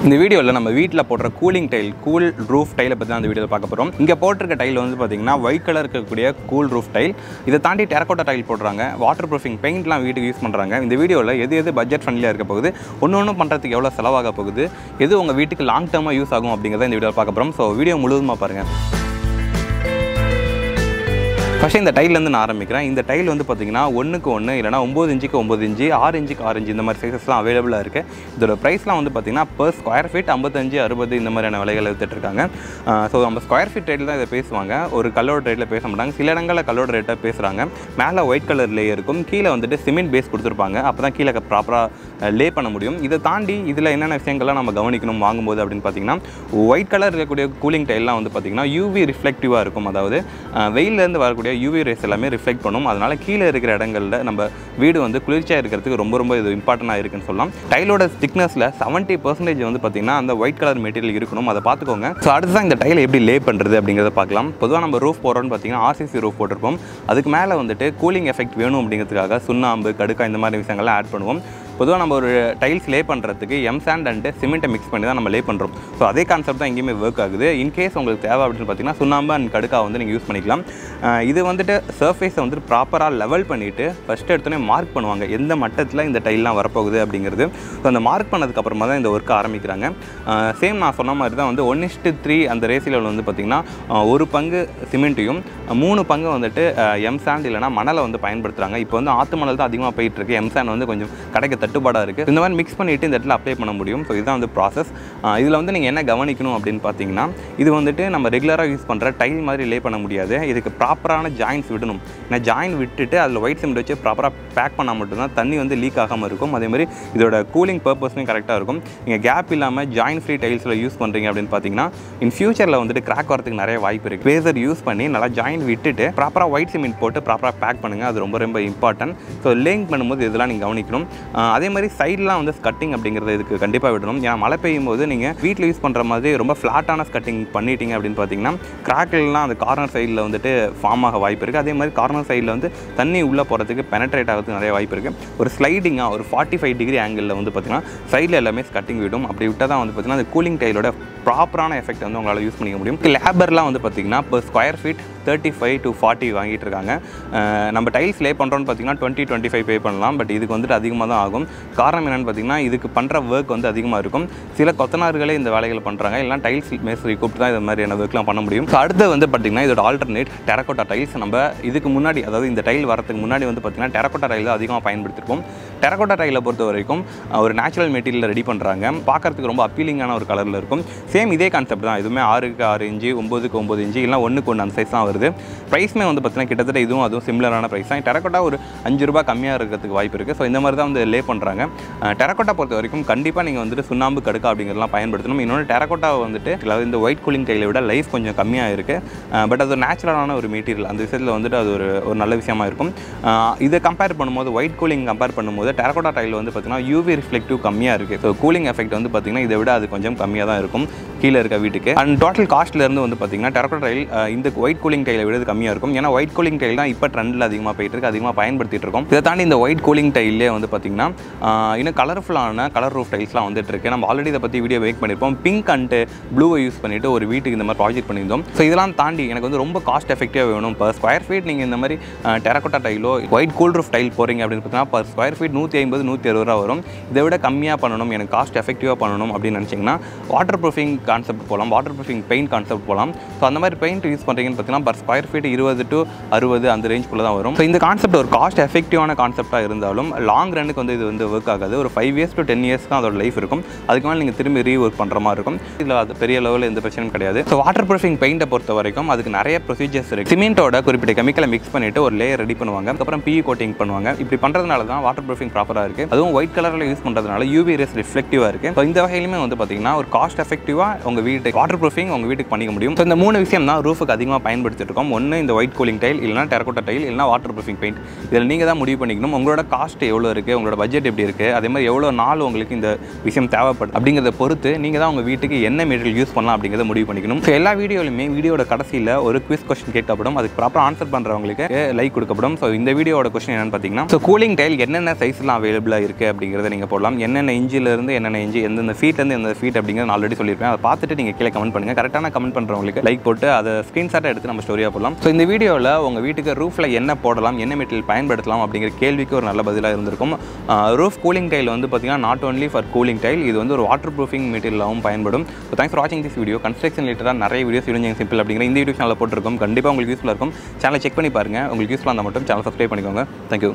இந்த வீடியோவில் நம்ம வீட்டில் போடுற கூலிங் டைல் கூல் ரூஃப் டைலை பற்றி தான் அந்த வீடியோவில் பார்க்க போகிறோம் இங்கே போட்டிருக்க டைல் வந்து பார்த்தீங்கன்னா ஒயிட் கலர் இருக்கக்கூடிய கூல் ரூஃப் டைல் இதை தாண்டி டெரக்கோட்டா டைல் போடுறாங்க வாட்டர் ப்ரூஃபிங் பெயிண்ட்லாம் வீட்டுக்கு யூஸ் பண்ணுறாங்க இந்த வீடியோவில் எது எது பட்ஜெட் ஃப்ரெண்ட்லியாக இருக்க போகுது ஒன்று ஒன்று பண்ணுறதுக்கு எவ்வளோ செலவாக போகுது எது உங்கள் வீட்டுக்கு லாங் டர்மாக யூஸ் ஆகும் அப்படிங்கிறத இந்த வீடியோவில் பார்க்க போகிறோம் ஸோ வீடியோ முழுவதுமாக பாருங்கள் ஃபஸ்ட்டு இந்த டைல்லேருந்து நான் ஆரம்பிக்கிறேன் இந்த டைல் வந்து பார்த்தீங்கன்னா ஒன்றுக்கு ஒன்று இல்லைனா ஒம்பது இன்ச்சுக்கு ஒம்பது இன்ச்சு ஆறு இன்ச்சுக்கு ஆறு இன்ச்சு இந்த மாதிரி சைஸஸ்லாம் அவைலபிளாக இருக்குது இதோட ப்ரைஸ்லாம் வந்து பார்த்தீங்கன்னா per ஸ்கொயர் ஃபீட் ஐம்பத்தஞ்சு அறுபது இந்த மாதிரியான விலைகளை வித்துட்டு இருக்காங்க ஸோ நம்ம ஸ்கொயர் ஃபீட் ரேட்டில் தான் இதை பேசுவாங்க ஒரு கல்லோட ரேட்டில் பேச மாட்டாங்க சில இடங்களில் கல்லோட ரேட்டாக பேசுகிறாங்க மேலே ஒயிட் கலர் லே இருக்கும் கீழே வந்துட்டு சிமெண்ட் பேஸ் கொடுத்துருப்பாங்க அப்போ தான் கீழே ப்ராப்பராக லே பண்ண முடியும் இதை தாண்டி இதில் என்னென்ன விஷயங்கள்லாம் நம்ம கவனிக்கணும் வாங்கும்போது அப்படின்னு பார்த்தீங்கன்னா ஒயிட் கலர் இருக்கக்கூடிய கூலிங் டைல்லாம் வந்து பார்த்தீங்கன்னா யூவி ரிஃப்ளெக்டிவாக இருக்கும் அதாவது அஹ், வெயில்லேருந்து வரக்கூடிய யூவி ரேஸ் எல்லாமே ரிஃப்ளெக்ட் பண்ணும் அதனால் கீழே இருக்கிற இடங்களில் நம்ம வீடு வந்து குளிர்ச்சியாக இருக்கிறதுக்கு ரொம்ப ரொம்ப இது இம்பார்ட்டண்ட்டாக இருக்குன்னு சொல்லலாம் டைலோட திக்னஸில் செவன்ட்டி பர்சன்டேஜ் வந்து பார்த்தீங்கன்னா அந்த ஒயிட் கலர் மெட்டீரியல் இருக்கணும் அதை பார்த்துக்கோங்க ஸோ அடுத்து தான் இந்த டைலை எப்படி லே பண்ணுறது அப்படிங்கிறத பார்க்கலாம் பொதுவாக நம்ம ரூஃப் போடுறோம்னு பார்த்தீங்கன்னா ஆர்சிசி ரூஃப் போட்டிருப்போம் அதுக்கு மேலே வந்துட்டு கூலிங் எஃபெக்ட் வேணும் அப்படிங்கிறதுக்காக சுண்ணாம்பு கடுக்கா இந்த மாதிரி விஷயங்கள்லாம் ஆட் பண்ணுவோம் பொதுவாக நம்ம ஒரு டைல்ஸ் லே பண்ணுறதுக்கு எம் சாண்ட் அண்டு சிமெண்ட்டை மிக்ஸ் பண்ணி தான் நம்ம லே பண்ணுறோம் ஸோ அதே கான்செப்ட் தான் எங்கேயுமே ஒர்க் ஆகுது இன்கேஸ் உங்களுக்கு தேவை அப்படின்னு பார்த்தீங்கன்னா சுண்ணாம்பு அண்ட் கடுக்கா வந்து நீங்கள் யூஸ் பண்ணிக்கலாம் அஹ் இது வந்துட்டு சர்ஃபேஸை வந்துட்டு ப்ராப்பராக லெவல் பண்ணிவிட்டு ஃபஸ்ட்டு எடுத்தோடனே மார்க் பண்ணுவாங்க எந்த மட்டத்தில் இந்த டைல்லாம் வரப்போகுது அப்படிங்கிறது ஸோ அந்த மார்க் பண்ணதுக்கப்புறமா தான் இந்த ஒர்க்கை ஆரம்பிக்கிறாங்க சேம் நான் சொன்ன மாதிரி தான் வந்து ஒன் இஸ்ட்டு த்ரீ அந்த ரேசியில் வந்து பார்த்திங்கன்னா அஹ் ஒரு பங்கு சிமெண்ட்டையும் மூணு பங்கு வந்துட்டு எம் சாண்ட் இல்லைனா மணலை வந்து பயன்படுத்துகிறாங்க இப்போ வந்து ஆற்று மணல் தான் அதிகமாக போயிட்டு இருக்கு எம் சாண்ட் வந்து கொஞ்சம் கிடைக்க தட்டுப்பாடாக இருக்குது இந்த மாதிரி மிக்ஸ் பண்ணிவிட்டு இந்த இடத்துல அப்ளை பண்ண முடியும் ஸோ இதுதான் வந்து ப்ராசஸ் இதில் வந்து நீங்கள் என்ன கவனிக்கணும் அப்படின்னு பார்த்தீங்கன்னா இது வந்துட்டு நம்ம ரெகுலராக யூஸ் பண்ணுற டைல் மாதிரி லே பண்ண முடியாது இதுக்கு ப்ராப்பரான ஜாயின்ஸ் விடணும் ஏன்னா ஜாயின் விட்டுட்டு அதில் ஒயிட் சிமெண்ட் வச்சு ப்ராப்பராக பேக் பண்ணால் மட்டும்தான் தண்ணி வந்து லீக் ஆகாமல் இருக்கும் அதே மாதிரி இதோட கூலிங் பர்பஸ்மே கரெக்டாக இருக்கும் நீங்கள் கேப் இல்லாமல் ஜாயின் ஃப்ரீ டைல்ஸில் யூஸ் பண்ணுறீங்க அப்படின்னு பார்த்தீங்கன்னா இன் ஃபியூச்சரில் வந்துட்டு கிராக் வரதுக்கு நிறைய வாய்ப்பு இருக்குது பேசர் யூஸ் பண்ணி நல்லா ஜாயின் விட்டுட்டு ப்ராப்பராக ஒயிட் சிமெண்ட் போட்டு ப்ராப்பராக பேக் பண்ணுங்கள் அது ரொம்ப ரொம்ப இம்பார்ட்டன்ட் ஸோ லேங் பண்ணும்போது இதெல்லாம் நீங்கள் கவனிக்கணும் ஆஹ் அதே மாதிரி சைட்லாம் வந்து ஸ்கட்டிங் அப்படிங்கிறது இதுக்கு கண்டிப்பாக விடணும் ஏன்னா மழை பெய்யும் போது நீங்கள் வீட்டில் யூஸ் பண்ணுற மாதிரி ரொம்ப ஃப்ளாட்டான ஸ்கட்டிங் பண்ணிட்டீங்க அப்படின்னு பார்த்தீங்கன்னா கிராக்லாம் அந்த கார்னர் சைடில் வந்துட்டு ஃபார்ம் ஆக வாய்ப்பு இருக்குது அதே மாதிரி கார்னர் சைடில் வந்து தண்ணி உள்ளே போகிறதுக்கு பெனட்ரேட் ஆகிறதுக்கு நிறைய வாய்ப்பு இருக்குது ஒரு ஸ்லைடிங்காக ஒரு ஃபார்ட்டி ஃபைவ் டிகிரி ஆங்கிளில் வந்து பார்த்தீங்கன்னா சைடில் எல்லாமே ஸ்கட்டிங் விடும் அப்படி விட்டால் தான் வந்து பார்த்தீங்கன்னா அந்த கூலிங் டைலோட ப்ராப்பரான எஃபெக்ட் வந்து உங்களால் யூஸ் பண்ணிக்க முடியும் லேபர்லாம் வந்து பார்த்தீங்கன்னா இப்போ square feet thirty five to forty வாங்கிட்டு இருக்காங்க அஹ் நம்ம டைல்ஸ் லே பண்ணுறோன்னு பார்த்தீங்கன்னா டுவெண்ட்டி டுவெண்ட்டி ஃபைவ் பே பண்ணலாம் பட் இதுக்கு வந்துட்டு அதிகமாக தான் ஆகும் காரணம் என்னென்னு பார்த்தீங்கன்னா இதுக்கு பண்ணுற ஒர்க் வந்து அதிகமாக இருக்கும் சில கொத்தனார்களே இந்த வேலைகளை பண்ணுறாங்க இல்லைனா டைல்ஸ் மேஸ்திரி கூப்பிட்டு தான் இது மாதிரியான ஒர்க்லாம் பண்ண முடியும் ஸோ அடுத்து வந்து பார்த்தீங்கன்னா இதோட ஆல்டர்னேட் டெரக்கோட்டா டைல்ஸ் நம்ம இதுக்கு முன்னாடி அதாவது இந்த டைல் வரதுக்கு முன்னாடி வந்து பார்த்தீங்கன்னா டெரக்கோட்டா டைல் தான் அதிகமாக பயன்படுத்திருப்போம் டெரக்கோட்டா டைலை பொறுத்த வரைக்கும் அஹ், ஒரு நேச்சுரல் மெட்டீரியல் ரெடி பண்ணுறாங்க பார்க்கறதுக்கு ரொம்ப அப்பீலிங்கான ஒரு கலரில் இருக்கும் சேம் இதே கான்செப்ட் தான் இதுவுமே ஆறுக்கு ஆறு இன்ச்சு ஒம்பதுக்கு ஒம்பது இன்ச்சு இல்லை ஒன்றுக்கு ஒன்று அந்த சைஸ் தான் வருது ப்ரைஸ்மே வந்து பார்த்தீங்கன்னா கிட்டத்தட்ட இதுவும் அதுவும் சிமிலரான ப்ரைஸ் தான் டெரக்கோட்டா ஒரு அஞ்சு ரூபாய் கம்மியாக இருக்கிறதுக்கு வாய்ப்பு இருக்குது ஸோ இந்த மாதிரி தான் வந்து லே பண்ணுறாங்க டெரக்கோட்டா பொறுத்த வரைக்கும் கண்டிப்பாக நீங்கள் வந்துட்டு சுண்ணாம்பு கடுக்கா அப்படிங்கிறதெல்லாம் பயன்படுத்தணும் இன்னொன்று டெரக்கோட்டா வந்துட்டு அதாவது இந்த ஒயிட் கூலிங் டைலை விட லைஃப் கொஞ்சம் கம்மியாக இருக்குது பட் அது ஒரு நேச்சுரலான ஒரு மெட்டீரியல் அந்த விஷயத்தில் வந்துட்டு அது ஒரு ஒரு நல்ல விஷயமா இருக்கும் அஹ் இதை கம்பேர் பண்ணும்போது ஒயிட் கூலிங் கம்பேர் பண்ணும்போது டெரக்கோட்டா டைல் வந்து பார்த்தீங்கன்னா யூவி ரிஃப்ளெக்டிவ் கம்மியாக இருக்குது ஸோ கூலிங் எஃபெக்ட் வந்து பார்த்தீங்கன்னா இதை விட அது கொஞ்சம் கம்மியாக தான் இருக்கும் கீழே இருக்க வீட்டுக்கு அண்ட் டோட்டல் காஸ்ட்லேருந்து வந்து பார்த்தீங்கன்னா டெரக்கோட்டா டைல் அஹ் இந்த ஒயிட் கூலிங் டைலை விட இது கம்மியாக இருக்கும் ஏன்னா ஒயிட் கூலிங் டைல் தான் இப்போ ட்ரெண்டில் அதிகமாக போயிட்டு இருக்கு அதிகமாக பயன்படுத்திட்டு இருக்கோம் இதை தாண்டி இந்த ஒயிட் கூலிங் டைல்லே வந்து பார்த்தீங்கன்னா ஆஹ் இன்னும் கலர்ஃபுல்லான கலர் ரூஃப் டைல்ஸ்லாம் வந்துட்டு இருக்கு நம்ம ஆல்ரெடி இதை பற்றி வீடியோ மேக் பண்ணியிருப்போம் பிங்க் அண்ட் ப்ளூவை யூஸ் பண்ணிட்டு ஒரு வீட்டுக்கு இந்த மாதிரி ப்ராஜெக்ட் பண்ணியிருந்தோம் ஸோ இதெல்லாம் தாண்டி எனக்கு வந்து ரொம்ப காஸ்ட் எஃபெக்டிவாக வேணும் இப்போ ஸ்கொயர் ஃபீட் நீங்கள் இந்த மாதிரி டெரக்கோட்டா டைலோ ஒயிட் கூல் ரூஃப் டைல் போகிறீங்க அப்படின்னு பார்த்தீங்கன்னா பர் ஸ்கொயர் ஃபீட் நூற்றி ஐம்பது நூற்றி அறுபது ரூபா வரும் இதை விட கம்மியாக பண்ணணும் எனக்கு காஸ்ட் எஃபெக்டிவாக பண்ணணும் அப்படின்னு நினச்சிங்கன்னா வாட்டர் ப்ரூஃபிங் கான்செப்ட் போகலாம் வாட்டர் ப்ரூஃபிங் பெயிண்ட் கான்செப்ட் போகலாம் ஸோ அந்த மாதிரி பெயிண்ட் யூஸ் பண்ணுறீங்கன்னு பார்த்தீங்கன்னா பர் ஸ்கொயர் ஃபீட் இருபது டு அறுபது அந்த ரேஞ்சுக்குள்ளே தான் வரும் ஸோ இந்த கான்செப்ட் ஒரு காஸ்ட் எஃபெக்டிவான கான்செப்டாக இருந்தாலும் லாங் ரன்னுக்கு வந்து இது வந்து ஒர்க் ஆகாது ஒரு five years to ten years தான் அதோட லைஃப் இருக்கும் அதுக்கு மேலே நீங்கள் திரும்பி ரீ ஒர்க் பண்ணுற மாதிரி இருக்கும் இதில் அது பெரிய லெவலில் எந்த பிரச்சனையும் கிடையாது ஸோ வாட்டர் ப்ரூஃபிங் பெயிண்ட்டை பொறுத்த வரைக்கும் அதுக்கு நிறைய ப்ரொசீஜர்ஸ் இருக்குது சிமெண்ட்டோட குறிப்பிட்ட கெமிக்கலை மிக்ஸ் பண்ணிட்டு ஒரு லேயர் ரெடி பண்ணுவாங்க அதுக்கப்புறம் பிஇ கோட்டிங் பண்ணுவாங்க இப்படி பண்ணுறதுனால தான் வாட்டர் ப்ரூஃபிங் ப்ராப்பராக இருக்குது அதுவும் ஒயிட் கலரில் யூஸ் பண்ணுறதுனால யூவி ரேஸ் ரிஃப்ளெக்டிவாக இருக்குது ஸோ இந்த வகையிலுமே வந்து பார்த்தீங்கன்னா ஒரு காஸ்ட் எஃபெக்டிவாக உங்கள் வீட்டுக்கு வாட்டர் ப்ரூஃபிங் உங்கள் வீட்டுக்கு பண்ணிக்க முடியும் ஸோ இந்த மூணு விஷயம் தான் ரூஃபுக்கு அதிகமாக பயன்படுத்திட்டு இருக்கோம் ஒன்று இந்த ஒயிட் கூலிங் டைல் இல்லைனா டெரக்கோட்டா டைல் இல்லைனா வாட்டர் ப்ரூஃபிங் பெயிண்ட் இதில் நீங்கள் தான் முடிவு பண்ணிக்கணும் உங்களோட காஸ்ட் எவ்வளோ இருக்குது உங்களோட பட்ஜெட் எப்படி இருக்குது அதே மாதிரி எவ்வளோ நாள் உங்களுக்கு இந்த விஷயம் தேவைப்படுது அப்படிங்கிறத பொறுத்து நீங்கள் தான் உங்கள் வீட்டுக்கு என்ன மெட்டீரியல் யூஸ் பண்ணலாம் அப்படிங்கிறத முடிவு பண்ணிக்கணும் ஸோ எல்லா வீடியோலையுமே வீடியோட கடைசியில் ஒரு குவிஸ் கொஸ்டின் கேட்கப்படும் அதுக்கு ப்ராப்பராக ஆன்சர் பண்ணுறவங்களுக்கு லைக் கொடுக்கப்படும் ஸோ இந்த வீடியோட கொஸ்டின் என்னன்னு பார்த்தீங்கன்னா ஸோ கூலிங் டைல் என்னென்ன சைஸ்லாம் அவைலபிளாக இருக்குது அப்படிங்கிறத நீங்கள் போடலாம் என்னென்ன இன்ச்சிலேருந்து என்னென்ன இன்ச்சு எந்தெந்த ஃபீட்லேருந்து எந்த ஃபீட் அப்படிங்கிறத நான் ஆல்ரெடி சொல்லியிருப்பேன் அதை பார்த்துட்டு நீங்கள் கீழே கமெண்ட் பண்ணுங்கள் கரெக்டான கமெண்ட் பண்ணுறவங்களுக்கு லைக் போட்டு அதை ஸ்க்ரீன்ஷாட்டை எடுத்து நம்ம ஸ்டோரியாக போடலாம் ஸோ இந்த வீடியோவில் உங்கள் வீட்டுக்கு ரூஃபில் என்ன போடலாம் என்ன மெட்டீரியல் பயன்படுத்தலாம் அப்படிங்கிற கேள்விக்கு ஒரு நல்ல பதிலாக இருந்திருக்கும் ரூஃப் கூலிங் டைல் வந்து பார்த்தீங்கன்னா not only for cooling tile இது வந்து ஒரு வாட்டர் ப்ரூஃபிங் மெட்டீரியலாகவும் பயன்படும் ஸோ தேங்க்ஸ் ஃபார் வாட்சிங் திஸ் வீடியோ கன்ஸ்ட்ரக்ஷன் ரிலேட்டடாக நிறைய வீடியோஸ் இடிஞ்சிங் சிம்பிள் அப்படிங்கிற இந்த யூடியூப் சேனலில் போட்டிருக்கோம் கண்டிப்பாக உங்களுக்கு யூஸ்ஃபுல்லாக இருக்கும் சேனலை செக் பண்ணி பாருங்கள் உங்களுக்கு யூஸ்ஃபுல்லாக இருந்தால் மட்டும் சேனல் சப்ஸ்கிரைப் பண்ணிக்கோங்க தேங்க்யூ